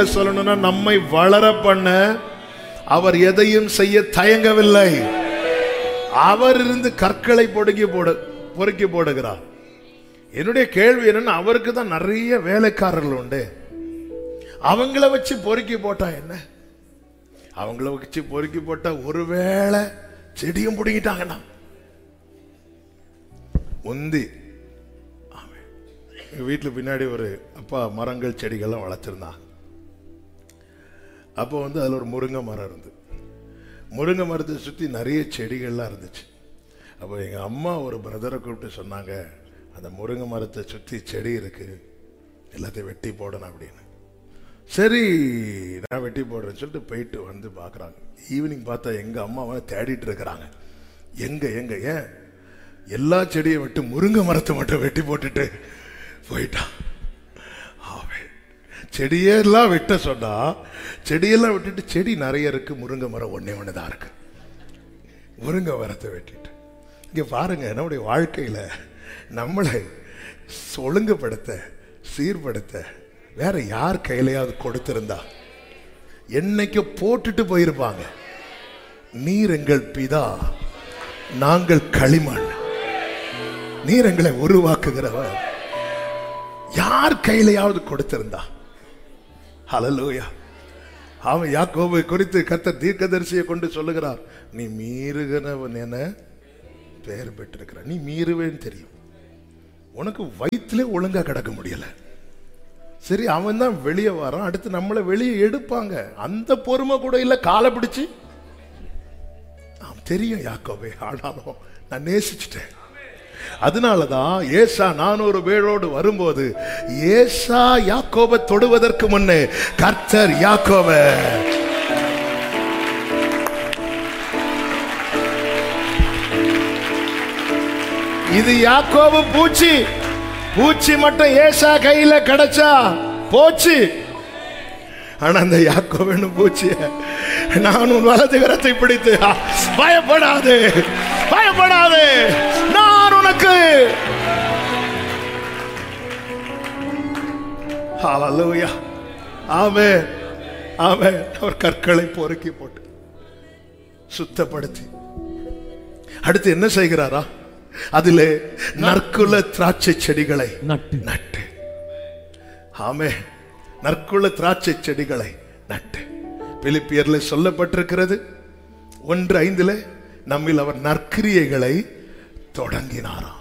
சொல்லணும்னா நம்மை வளர பண்ண அவர் எதையும் செய்ய தயங்கவில்லை அவர் இருந்து கற்களை பொடுக்கி போடு பொறுக்கி போடுகிறார் என்னுடைய கேள்வி என்னன்னா அவருக்கு தான் நிறைய வேலைக்காரர்கள் உண்டு அவங்கள வச்சு பொறுக்கி போட்டா என்ன அவங்கள வச்சு பொறுக்கி போட்டா ஒருவேளை செடியும் பிடிங்கிட்டாங்கன்னா முந்தி ஆமென். எங்க வீட்டுல பின்னாடி ஒரு அப்பா மரங்கள் செடிகள்லாம் வளர்த்துருந்தான் அப்போ வந்து அதில் ஒரு முருங்கை மரம் இருந்து முருங்கை மரத்தை சுற்றி நிறைய செடிகள்லாம் இருந்துச்சு அப்போ எங்கள் அம்மா ஒரு பிரதரை கூப்பிட்டு சொன்னாங்க அந்த முருங்கை மரத்தை சுற்றி செடி இருக்கு எல்லாத்தையும் வெட்டி போடணும் அப்படின்னு சரி நான் வெட்டி போடுறேன்னு சொல்லிட்டு போயிட்டு வந்து பார்க்குறாங்க ஈவினிங் பார்த்தா எங்கள் அம்மாவை தேடிட்டு இருக்கிறாங்க எங்க எங்க ஏன் எல்லா செடியும் விட்டு முருங்கை மரத்தை மட்டும் வெட்டி போட்டுட்டு போயிட்டான் ஆமென். செடியெல்லாம் வெட்ட சொன்னா செடியெல்லாம் விட்டுட்டு செடி நிறைய இருக்கு முருங்கை மரம் ஒண்ணே ஒன்று தான் இருக்கு முருங்கை மரத்தை வெட்டிட்டு இங்க பாருங்க நம்முடைய வாழ்க்கையில நம்மளை ஒழுங்குபடுத்த சீர்படுத்த வேற யார் கையிலையாவது கொடுத்திருந்தா என்னைக்கு போட்டுட்டு போயிருப்பாங்க நீர் எங்கள் பிதா நாங்கள் களிமண் நீர் எங்களை உருவாக்குகிறவர் யார் கையிலையாவது கொடுத்திருந்தா ஹalleluya அவன் யாக்கோபை குறித்து கர்த்தர் தீர்க்கதரிசியை கொண்டு சொல்லுகிறார் நீ மீறுகிறவன் என பெயர் பெற்றிருக்கிற நீ மீறுவேன்னு தெரியும் உனக்கு வயிற்றுல ஒழுங்கா கிடக்க முடியல சரி அவன் தான் வெளியே வரான் அடுத்து நம்மளை வெளியே எடுப்பாங்க அந்த பொறுமை கூட இல்ல காலை பிடிச்சு ஆம், தெரியும் யாக்கோபே ஆனாலும் நான் நேசிச்சிட்டேன் அதனாலதான் ஏசா நானூறு பேரோடு வரும்போது ஏசா யாக்கோபை தொடுவதற்கு முன்னே கர்த்தர் யாக்கோப இது யாக்கோபு பூச்சி பூச்சி மட்டும் ஏசா கையில கிடைச்சா போச்சு ஆனா அந்த யாக்கோவனு பூச்சிய நான் உன் வலது கரத்தை பிடித்து "ஆ, பயப்படாதே பயப்படாதே நான் உனக்கு ஹalleluya ஆமென் ஆமென் அவர் கற்களை பொறுக்கி போட்டு சுத்தப்படுத்தி அடுத்து என்ன செய்கிறாரா அதிலே நற்குல திராட்சை செடிகளை நட்டு நட்டு ஆமே நற்குல திராட்சை செடிகளை நட்டு பிலிப்பியர்ல சொல்லப்பட்டிருக்கிறது ஒன்று ஐந்துல நம்மில் அவர் நற்கிரியைகளை தொடங்கினாராம்